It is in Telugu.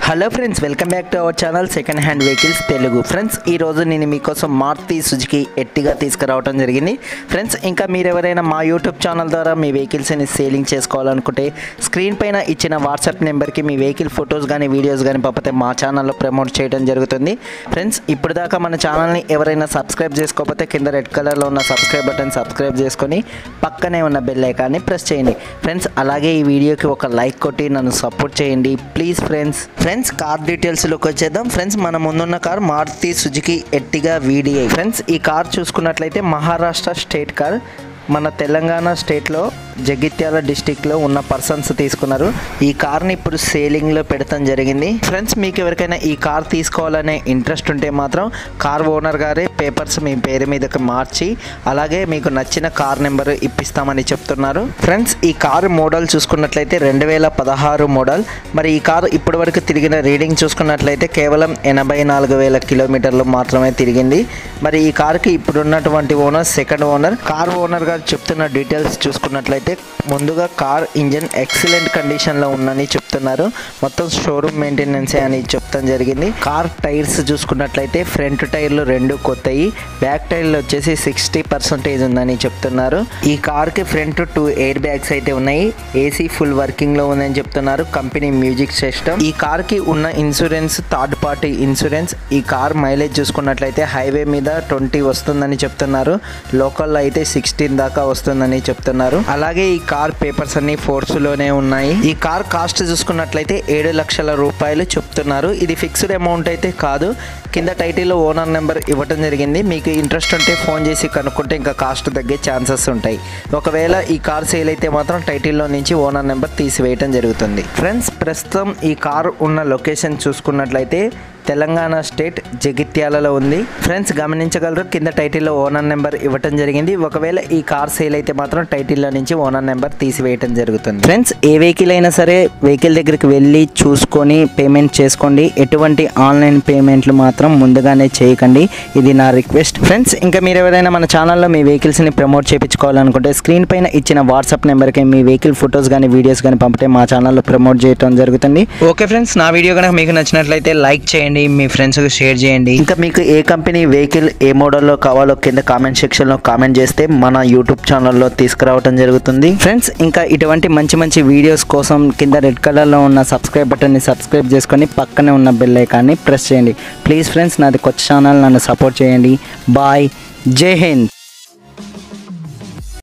hello friends welcome back to our channel second hand vehicles Telugu friends ఈ రోజు నేను మీకోసం మారుతి సుజుకి ఎట్టిగా తీసుకురావడం జరిగింది ఫ్రెండ్స్ ఇంకా మీరు ఎవరైనా మా యూట్యూబ్ ఛానల్ ద్వారా మీ వెహికల్స్ని సేలింగ్ చేసుకోవాలనుకుంటే స్క్రీన్ పైన ఇచ్చిన వాట్సాప్ నెంబర్కి మీ వెహికల్ ఫొటోస్ కానీ వీడియోస్ కానీ పంపితే మా ఛానల్లో ప్రమోట్ చేయడం జరుగుతుంది ఫ్రెండ్స్ ఇప్పుడు దాకా మన ఛానల్ని ఎవరైనా సబ్స్క్రైబ్ చేసుకోకపోతే కింద రెడ్ కలర్లో ఉన్న సబ్స్క్రైబ్ బటన్ సబ్స్క్రైబ్ చేసుకొని పక్కనే ఉన్న బెల్ ఐకాన్ని ప్రెస్ చేయండి ఫ్రెండ్స్ అలాగే ఈ వీడియోకి ఒక లైక్ కొట్టి నన్ను సపోర్ట్ చేయండి ప్లీజ్ ఫ్రెండ్స్ ఫ్రెండ్స్ కార్ డీటెయిల్స్లోకి వచ్చేద్దాం ఫ్రెండ్స్ మన ముందున్న car Maruti Suzuki Ertiga VDI friends ఈ కార్ చూసుకున్నట్లయితే మహారాష్ట్ర స్టేట్ కార్ మన తెలంగాణ స్టేట్లో జగిత్యాల డిస్టిక్లో ఉన్న పర్సన్స్ తీసుకున్నారు ఈ కార్ని ఇప్పుడు సేలింగ్లో పెడతాం జరిగింది ఫ్రెండ్స్ మీకు ఎవరికైనా ఈ కార్ తీసుకోవాలనే ఇంట్రెస్ట్ ఉంటే మాత్రం కార్ ఓనర్ గారే పేపర్స్ మీ పేరు మీదకి మార్చి అలాగే మీకు నచ్చిన కార్ నెంబర్ ఇప్పిస్తామని చెప్తున్నారు ఫ్రెండ్స్ ఈ కార్ మోడల్ చూసుకున్నట్లయితే రెండు వేల పదహారు మోడల్ మరి ఈ కార్ ఇప్పటి వరకు తిరిగిన రీడింగ్ చూసుకున్నట్లయితే కేవలం ఎనభై నాలుగు వేల కిలోమీటర్లు మాత్రమే తిరిగింది మరి ఈ కార్కి ఇప్పుడున్నటువంటి owner second owner car owner గారు చెప్తున్న డీటెయిల్స్ చూసుకున్నట్లయితే ముందుగా కార్ ఇంజన్ ఎక్సలెంట్ కండిషన్లో ఉందని చెప్తున్నారు మొత్తం షోరూమ్ మెయింటెనెన్స్ అని చెప్తాం జరిగింది కార్ టైర్స్ చూసుకున్నట్లయితే ఫ్రంట్ టైర్లు రెండు కొత్తవి బ్యాక్ టైర్లు వచ్చేసి సిక్స్టీ పర్సెంటేజ్ ఉందని చెప్తున్నారు ఈ కార్కి ఫ్రంట్ టూ ఎయిర్ బ్యాగ్స్ అయితే ఉన్నాయి ఏసీ ఫుల్ వర్కింగ్లో ఉందని చెప్తున్నారు కంపెనీ మ్యూజిక్ సిస్టమ్ ఈ కార్కి ఉన్న ఇన్సూరెన్స్ థర్డ్ పార్టీ ఇన్సూరెన్స్ ఈ కార్ మైలేజ్ చూసుకున్నట్లయితే హైవే మీద ట్వంటీ వస్తుందని చెప్తున్నారు లోకల్లో అయితే సిక్స్టీన్ దాకా వస్తుందని చెప్తున్నారు అలాగే ఈ కార్ పేపర్స్ అన్ని ఫోర్స్ లోనే ఉన్నాయి ఈ కార్ కాస్ట్ చూసుకున్నట్లయితే ఏడు లక్షల రూపాయలు చెప్తున్నారు ఇది ఫిక్స్డ్ అమౌంట్ అయితే కాదు కింద టైటిల్లో ఓనర్ నెంబర్ ఇవ్వడం జరిగింది మీకు ఇంట్రెస్ట్ ఉంటే ఫోన్ చేసి కనుక్కుంటే ఇంకా కాస్ట్ తగ్గే ఛాన్సెస్ ఉంటాయి ఒకవేళ ఈ కార్ సేల్ అయితే మాత్రం టైటిల్లో నుంచి ఓనర్ నెంబర్ తీసివేయడం జరుగుతుంది ఫ్రెండ్స్ ప్రస్తుతం ఈ కార్ ఉన్న లొకేషన్ చూసుకున్నట్లయితే తెలంగాణ స్టేట్ జగిత్యాలలో ఉంది ఫ్రెండ్స్ గమనించగలరు కింద టైటిల్లో ఓనర్ నెంబర్ ఇవ్వటం జరిగింది ఒకవేళ ఈ కార్ సేల్ అయితే మాత్రం టైటిల్లో నుంచి ఓనర్ నెంబర్ తీసివేయటం జరుగుతుంది ఫ్రెండ్స్ ఏ వెహికల్ అయినా సరే వెహికల్ దగ్గరికి వెళ్ళి చూసుకొని పేమెంట్ చేసుకోండి ఎటువంటి ఆన్లైన్ పేమెంట్లు మాత్రం ముందుగానే చేయకండి ఇది నా రిక్వెస్ట్ ఫ్రెండ్స్ ఇంకా మీరు ఎవరైనా మన ఛానల్లో మీ వెహికల్స్ని ప్రమోట్ చేయించుకోవాలనుకుంటే స్క్రీన్ పైన ఇచ్చిన వాట్సాప్ నెంబర్కి మీ వెహికల్ ఫొటోస్ కానీ వీడియోస్ కానీ పంపితే మా ఛానల్లో ప్రమోట్ చేయడం జరుగుతుంది ఓకే ఫ్రెండ్స్ నా వీడియో కనుక మీకు నచ్చినట్లయితే లైక్ చేయండి మీ ఫ్రెండ్స్కి షేర్ చేయండి ఇంకా మీకు ఏ కంపెనీ వెహికల్ ఏ మోడల్లో కావాలో కింద కామెంట్ సెక్షన్లో కామెంట్ చేస్తే మన యూట్యూబ్ ఛానల్లో తీసుకురావడం జరుగుతుంది ఫ్రెండ్స్ ఇంకా ఇటువంటి మంచి మంచి వీడియోస్ కోసం కింద రెడ్ కలర్లో ఉన్న సబ్స్క్రైబ్ బటన్ని సబ్స్క్రైబ్ చేసుకొని పక్కనే ఉన్న బెల్ ఐకాన్ని ప్రెస్ చేయండి ప్లీజ్ ఫ్రెండ్స్ నాది కొత్త ఛానల్ నన్ను సపోర్ట్ చేయండి బాయ్ జై హింద్